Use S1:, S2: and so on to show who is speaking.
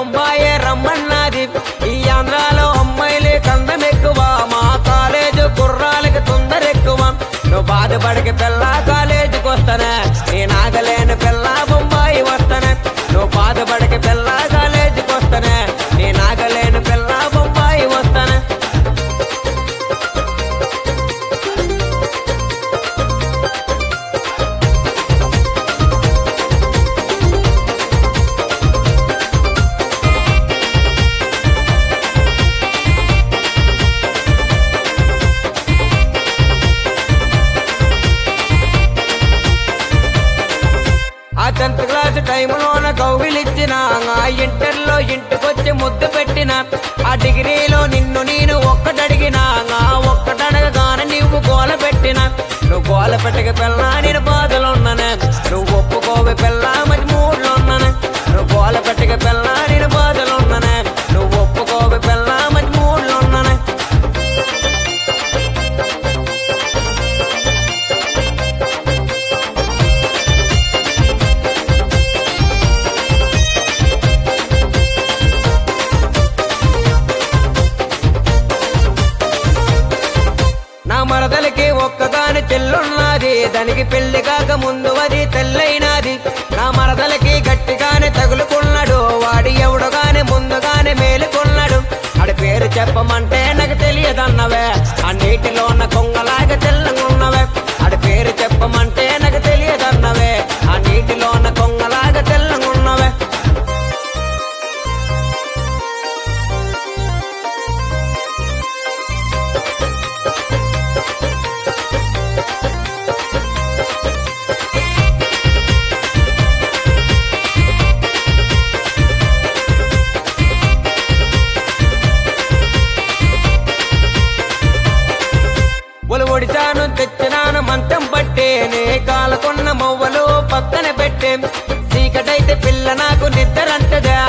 S1: బొంబాయి రమ్మన్నది ఈ ఆంధ్రాలో అమ్మాయిలే కందం ఎక్కువ మా కాలేజు కుర్రాలకి తొందర ఎక్కువ నువ్వు బాధపడకి పిల్ల కాలేజీకి వస్తానే నేను ఆగలేని పిల్ల బొంబాయి వస్తానే నువ్వు బాధపడకి పిల్ల కాలేజీకి వస్తానే నేను ఆగలేని పిల్ల బొంబాయి వస్తానే ఆ టెన్త్ క్లాస్ టైంలోన కౌగిలిచ్చిన ఆ ఇంటర్లో ఇంటికొచ్చి ముద్దు పెట్టిన ఆ డిగ్రీలో నిన్ను నేను ఒక్కటడిగిన ఆ ఒక్కటడగగానే నువ్వు గోల పెట్టిన నువ్వు గోల పెట్టక పిల్ల నేను బాధలున్నానే నువ్వు ఒప్పుకోవే పిల్ల మంచి మూడ్లో ఉన్నానే నువ్వు గోల పెట్టక పిల్ల నేను బాధలున్నానే నువ్వు ఒప్పుకోవే పిల్ల మంచి మూడ్లో ఉన్నానే నా మరదలకి ఒక్కగాని చెల్లున్నది దానికి పెళ్లి కాక ముందు అది తెల్లైనది నా మరదలకి గట్టిగానే తగులుకున్నాడు వాడి ఎవడుగానే ముందుగానే మేలుకున్నాడు ఆడి పేరు చెప్పమంటే నాకు తెలియదన్నవే ఆ నీటిలో ఉన్న కొంగలాగా తెల్లగున్నవే ఆడి పేరు చెప్పమంటే నాకు తెలియదన్నవే ఆ నీటిలో ఉన్న కొంగలాగా తెల్లగున్నవే ఒలు ఒడిచాను తెచ్చినాను మంచం పట్టే నే కాలకున్న మొవ్వలు పక్కన పెట్టే చీకటైతే పిల్ల నాకు నిద్రంటదే